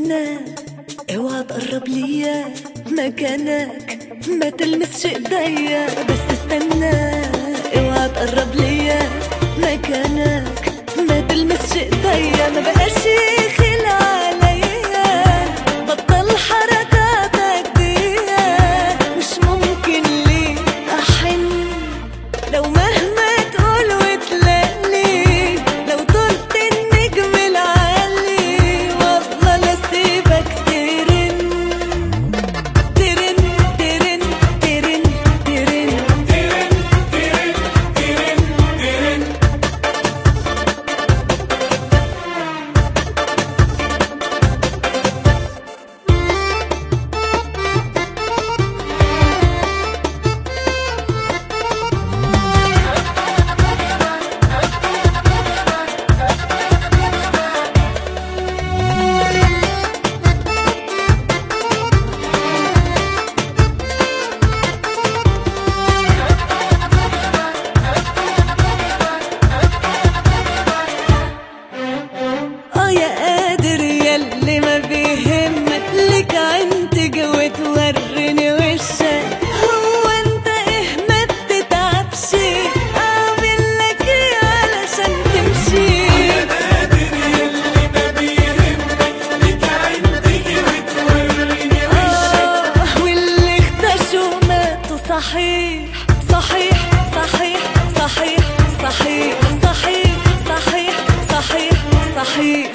استنى اوعى تقرب ليا مكانك ما تلمسش ايديا بس استنى اوعى تقرب ليا مكانك ما تلمسش ايديا ما بقاش يخيل عليا بطل حركاتك دي مش ممكن ليه احن لو مهما تقول وتلاقي لو طلت النجم العالي والله لا سيبك ترن ترن ترن ترن ترن اه يا قادر ياللي ما بيهمك لك عين تجوي توريني وشك هو انت ايه ما بتتعبش اعمل لك ايه علشان تمشي آه، واللي اختشوا ماتوا صحيح صحيح صحيح صحيح صحيح صحيح صحيح صحيح صحيح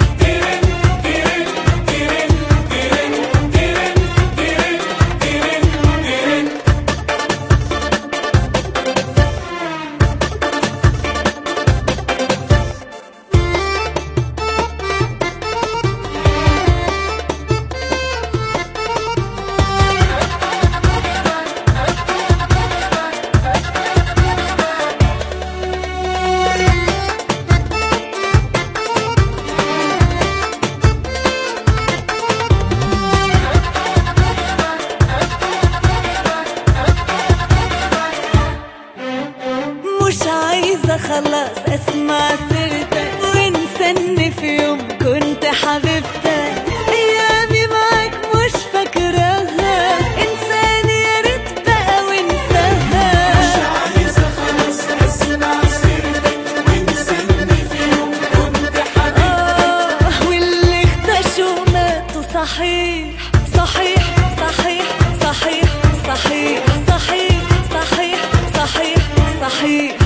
مش عايزة خلاص اسمع سيرتك وانسى ان في يوم كنت حبيبتك ايامي معاك مش فاكراها انساني يا ريت بقى وانساها آه، واللي اختشوا ماتوا صحيح صحيح صحيح صحيح صحيح صحيح صحيح صحيح صحيح